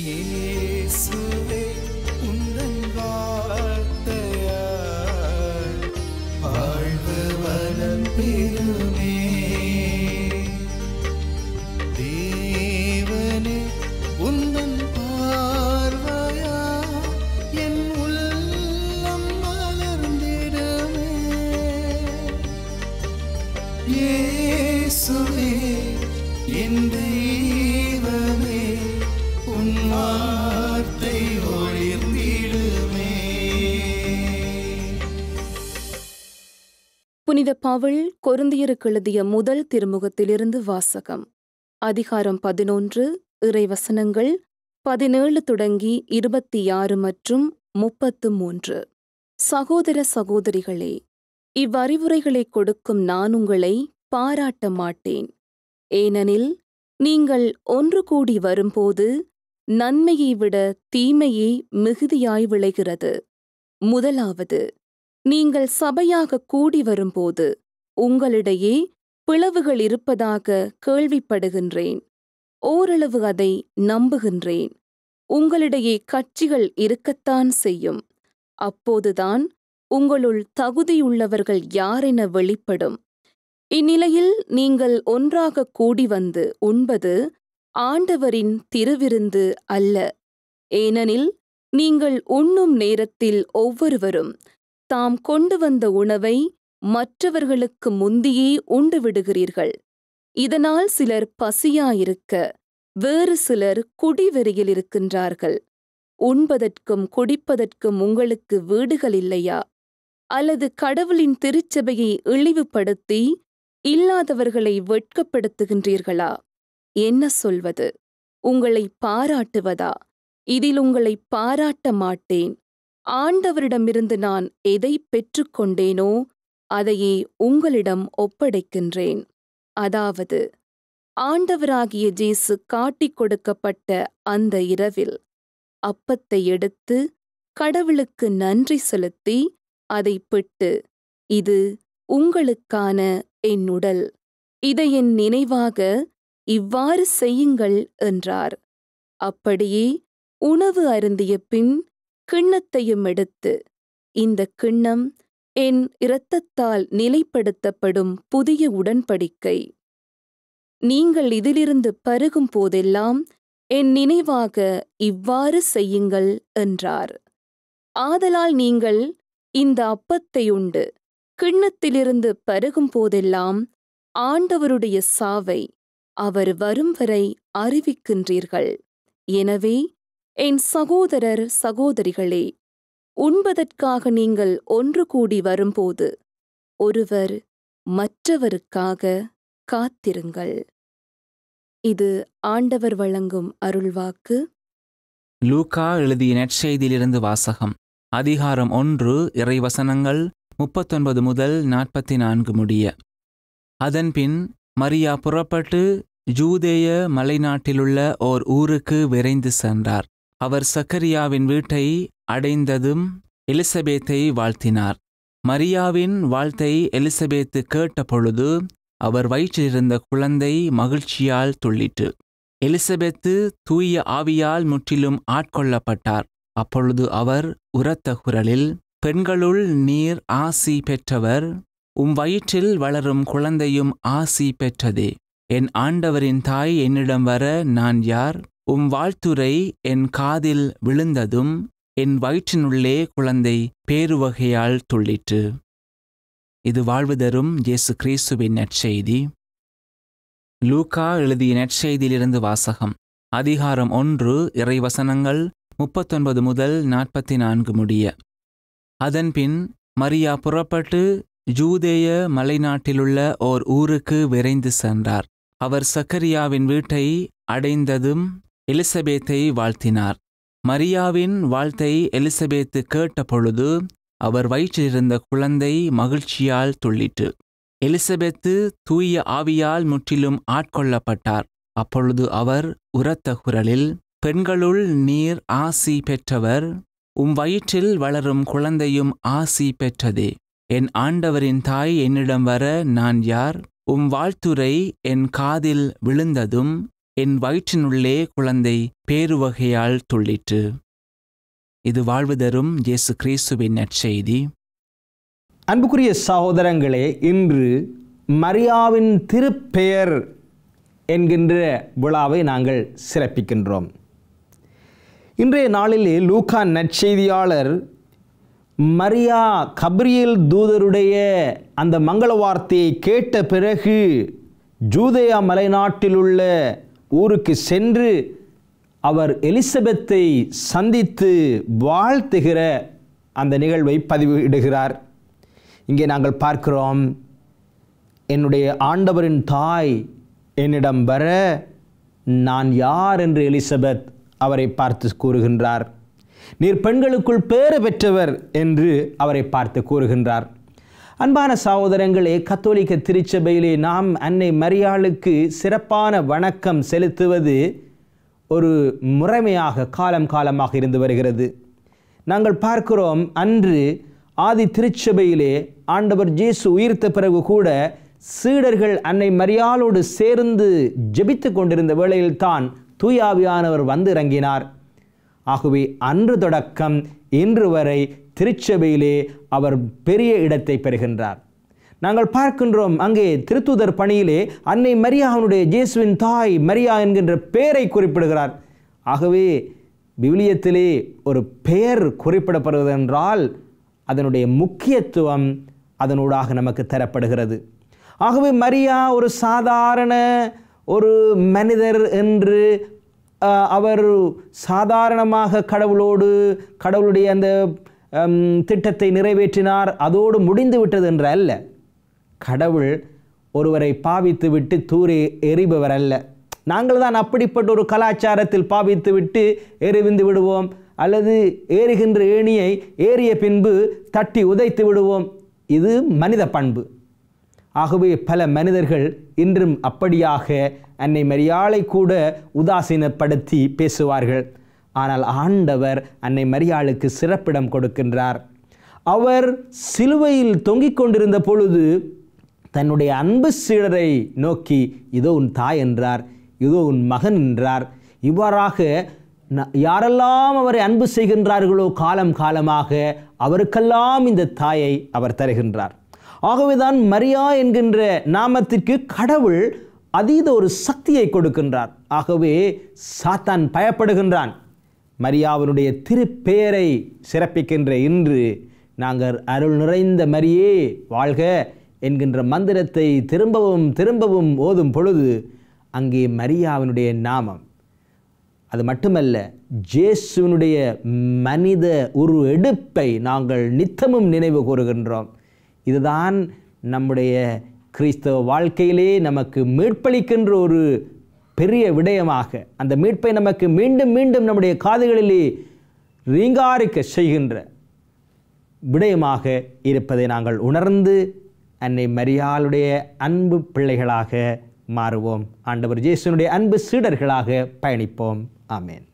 இயேசுவே உந்தன் வார்த்தையால் வாழ்வு வளம் பெறுமே தேவனே உந்தன் பார்வையா என் உள்ளம் மலர்ந்திடுமே இயேசுவே என் தெய்வமே உன் வார்த்தை ஒளிர்ந்திடுமே புனித பவுல் கொருந்தியருக்கு எழுதிய முதல் திருமுகத்திலிருந்து வாசகம் அதிகாரம் பதினொன்று இறைவசனங்கள் பதினேழு தொடங்கி இருபத்தி ஆறு மற்றும் முப்பத்து மூன்று சகோதர சகோதரிகளே இவ்வறிவுரைகளை கொடுக்கும் நான் உங்களை பாராட்ட மாட்டேன் ஏனெனில் நீங்கள் ஒன்று கூடி வரும்போது நன்மையை விட தீமையே மிகுதியாய் விளைகிறது முதலாவது நீங்கள் சபையாக கூடி வரும்போது உங்களிடையே பிளவுகள் இருப்பதாக கேள்விப்படுகின்றேன் ஓரளவு அதை நம்புகின்றேன் உங்களிடையே கட்சிகள் இருக்கத்தான் செய்யும் அப்போதுதான் உங்களுள் தகுதியுள்ளவர்கள் யாரென வெளிப்படும் இந்நிலையில் நீங்கள் ஒன்றாக கூடி வந்து உண்பது ஆண்டவரின் திருவிருந்து அல்ல ஏனெனில் நீங்கள் உண்ணும் நேரத்தில் ஒவ்வொருவரும் தாம் கொண்டு வந்த உணவை மற்றவர்களுக்கு முந்தியே உண்டு விடுகிறீர்கள் இதனால் சிலர் பசியாயிருக்க வேறு சிலர் குடிவெறியில் இருக்கின்றார்கள் உண்பதற்கும் குடிப்பதற்கும் உங்களுக்கு வீடுகள் இல்லையா அல்லது கடவுளின் திருச்சபையை இழிவுபடுத்தி இல்லாதவர்களை வெட்கப்படுத்துகின்றீர்களா என்ன சொல்வது உங்களை பாராட்டுவதா இதில் உங்களை பாராட்ட மாட்டேன் ஆண்டவரிடமிருந்து நான் எதை பெற்றுக்கொண்டேனோ அதையே உங்களிடம் ஒப்படைக்கின்றேன் அதாவது ஆண்டவராகிய ஜேசு காட்டிக் கொடுக்கப்பட்ட அந்த இரவில் அப்பத்தை எடுத்து கடவுளுக்கு நன்றி செலுத்தி அதை பிட்டு இது உங்களுக்கான என் உடல் இதை என் நினைவாக இவ்வாறு செய்யுங்கள் என்றார் அப்படியே உணவு அருந்திய பின் கிண்ணத்தையும் எடுத்து இந்த கிண்ணம் என் இரத்தத்தால் நிலைப்படுத்தப்படும் புதிய உடன்படிக்கை நீங்கள் இதிலிருந்து பருகும் போதெல்லாம் என் நினைவாக இவ்வாறு செய்யுங்கள் என்றார் ஆதலால் நீங்கள் இந்த அப்பத்தை உண்டு கிண்ணத்திலிருந்து பருகும் போதெல்லாம் ஆண்டவருடைய சாவை அவர் வரும் வரை அறிவிக்கின்றீர்கள் எனவே என் சகோதரர் சகோதரிகளே உண்பதற்காக நீங்கள் ஒன்று கூடி வரும்போது ஒருவர் மற்றவருக்காக காத்திருங்கள் இது ஆண்டவர் வழங்கும் அருள்வாக்கு லூக்கா எழுதிய நற்செய்தியிலிருந்து வாசகம் அதிகாரம் ஒன்று இறைவசனங்கள் முப்பத்தொன்பது முதல் நாற்பத்தி நான்கு முடிய அதன்பின் மரியா புறப்பட்டு ஜூதேய மலைநாட்டிலுள்ள ஓர் ஊருக்கு விரைந்து சென்றார் அவர் சக்கரியாவின் வீட்டை அடைந்ததும் எலிசபேத்தை வாழ்த்தினார் மரியாவின் வாழ்த்தை எலிசபேத்து கேட்டபொழுது அவர் வயிற்றிலிருந்த குழந்தை மகிழ்ச்சியால் துள்ளிற்று எலிசபெத்து தூய ஆவியால் முற்றிலும் ஆட்கொள்ளப்பட்டார் அப்பொழுது அவர் உரத்த குரலில் பெண்களுள் நீர் ஆசி பெற்றவர் உம் வயிற்றில் வளரும் குழந்தையும் ஆசி பெற்றதே என் ஆண்டவரின் தாய் என்னிடம் வர நான் யார் உம் வாழ்த்துரை என் காதில் விழுந்ததும் என் வயிற்றினுள்ளே குழந்தை பேருவகையால் துள்ளிற்று இது வாழ்வு தரும் இயேசு கிறிஸ்துவின் நற்செய்தி லூக்கா எழுதிய நற்செய்தியிலிருந்து வாசகம் அதிகாரம் ஒன்று இறைவசனங்கள் முப்பத்தொன்பது முதல் நாற்பத்தி நான்கு முடிய அதன்பின் மரியா புறப்பட்டு ஜூதேய மலைநாட்டிலுள்ள ஓர் ஊருக்கு விரைந்து சென்றார் அவர் சக்கரியாவின் வீட்டை அடைந்ததும் எலிசபேத்தை வாழ்த்தினார் மரியாவின் வாழ்த்தை எலிசபேத்து கேட்டபொழுது அவர் வயிற்றிலிருந்த குழந்தை மகிழ்ச்சியால் துள்ளிற்று எலிசபெத்து தூய ஆவியால் முற்றிலும் ஆட்கொள்ளப்பட்டார் அப்பொழுது அவர் உரத்த குரலில் பெண்களுள் நீர் ஆசி பெற்றவர் உம் வயிற்றில் வளரும் குழந்தையும் ஆசி பெற்றதே என் ஆண்டவரின் தாய் என்னிடம் வர நான் யார் உம் வாழ்த்துரை என் காதில் விழுந்ததும் என் வயிற்றினுள்ளே குழந்தை பேருவகையால் துள்ளிற்று இது வாழ்வு தரும் இயேசு கிறிஸ்துவின் நற்செய்தி அன்புக்குரிய சகோதரங்களே இன்று மரியாவின் திருப்பெயர் என்கின்ற விழாவை நாங்கள் சிறப்பிக்கின்றோம் இன்றைய நாளிலே லூக்கா நற்செய்தியாளர் மரியா கப்ரியேல் தூதருடைய அந்த மங்கள வார்த்தையை கேட்ட பிறகு ஜூதேயா மலைநாட்டில் உள்ள ஊருக்கு சென்று அவர் எலிசபெத்தை சந்தித்து வாழ்த்துகிற அந்த நிகழ்வை பதிவிடுகிறார் இங்கே நாங்கள் பார்க்கிறோம் என்னுடைய ஆண்டவரின் தாய் என்னிடம் வர நான் யார் என்று எலிசபெத் அவரை பார்த்து கூறுகின்றார் நீர் பெண்களுக்குள் பேறு பெற்றவர் என்று அவரை பார்த்து கூறுகின்றார் அன்பான சகோதரங்களே கத்தோலிக்க திருச்சபையிலே நாம் அன்னை மரியாளுக்கு சிறப்பான வணக்கம் செலுத்துவது ஒரு முறைமையாக காலம் காலமாக இருந்து வருகிறது நாங்கள் பார்க்கிறோம் அன்று ஆதி திருச்சபையிலே ஆண்டவர் ஜேசு உயிர்த்த பிறகு கூட சீடர்கள் அன்னை மரியாளோடு சேர்ந்து ஜெபித்து கொண்டிருந்த வேளையில்தான் தூயாவியானவர் வந்து இறங்கினார் ஆகவே அன்று தொடக்கம் இன்று வரை திருச்சபையிலே அவர் பெரிய இடத்தை பெறுகின்றார் நாங்கள் பார்க்கின்றோம் அங்கே திருத்துதர் பணியிலே அன்னை மரியாவுடைய ஜேசுவின் தாய் மரியா என்கின்ற பெயரை குறிப்பிடுகிறார் ஆகவே விவிலியத்திலே ஒரு பெயர் குறிப்பிடப்படுவது என்றால் அதனுடைய முக்கியத்துவம் அதனூடாக நமக்கு தரப்படுகிறது ஆகவே மரியா ஒரு சாதாரண ஒரு மனிதர் என்று அஹ், அவர் சாதாரணமாக கடவுளோடு கடவுளுடைய அந்த ஹம், திட்டத்தை நிறைவேற்றினார் அதோடு முடிந்து விட்டது என்று அல்ல கடவுள் ஒருவரை பாவித்து விட்டு தூரே எறிபவர் அல்ல நாங்கள் தான் அப்படிப்பட்ட ஒரு கலாச்சாரத்தில் பாவித்து விட்டு எறிவிந்து விடுவோம் அல்லது ஏறுகின்ற ஏணியை ஏறிய பின்பு தட்டி உதைத்து விடுவோம் இது மனித பண்பு ஆகவே பல மனிதர்கள் இன்றும் அப்படியாக அன்னை மரியாளை கூட உதாசீனப்படுத்தி பேசுவார்கள் ஆனால் ஆண்டவர் அன்னை மரியாளுக்கு சிறப்பிடம் கொடுக்கின்றார் அவர் சிலுவையில் தொங்கிக் கொண்டிருந்த பொழுது தன்னுடைய அன்பு சீடரை நோக்கி இதோ உன் தாய் என்றார் இதோ உன் மகன் என்றார் இவ்வாறாக ந- யாரெல்லாம் அவரை அன்பு செய்கின்றார்களோ காலம் காலமாக அவருக்கெல்லாம் இந்த தாயை அவர் தருகின்றார் ஆகவேதான் மரியா என்கின்ற நாமத்திற்கு கடவுள் அதீத ஒரு சக்தியை கொடுக்கின்றார் ஆகவே சாத்தான் பயப்படுகின்றான் மரியாவினுடைய திருப்பெயரை சிறப்பிக்கின்ற இன்று நாங்கள் அருள் நிறைந்த மரியே வாழ்க என்கின்ற மந்திரத்தை திரும்பவும் திரும்பவும் ஓதும் பொழுது அங்கே மரியாவினுடைய நாமம் அது மட்டுமல்ல ஜேசுவினுடைய மனித உரு எடுப்பை நாங்கள் நித்தமும் நினைவு கூறுகின்றோம் இதுதான் நம்முடைய கிறிஸ்தவ வாழ்க்கையிலே நமக்கு மீட்பளிக்கின்ற ஒரு பெரிய விடயமாக அந்த மீட்பை நமக்கு மீண்டும் மீண்டும் நம்முடைய காதுகளிலே ரீங்காரிக்க செய்கின்ற விடயமாக இருப்பதை நாங்கள் உணர்ந்து அன்னை மரியாளுடைய அன்பு பிள்ளைகளாக மாறுவோம் ஆண்டவர் இயேசுனுடைய அன்பு சீடர்களாக பயணிப்போம் ஆமென்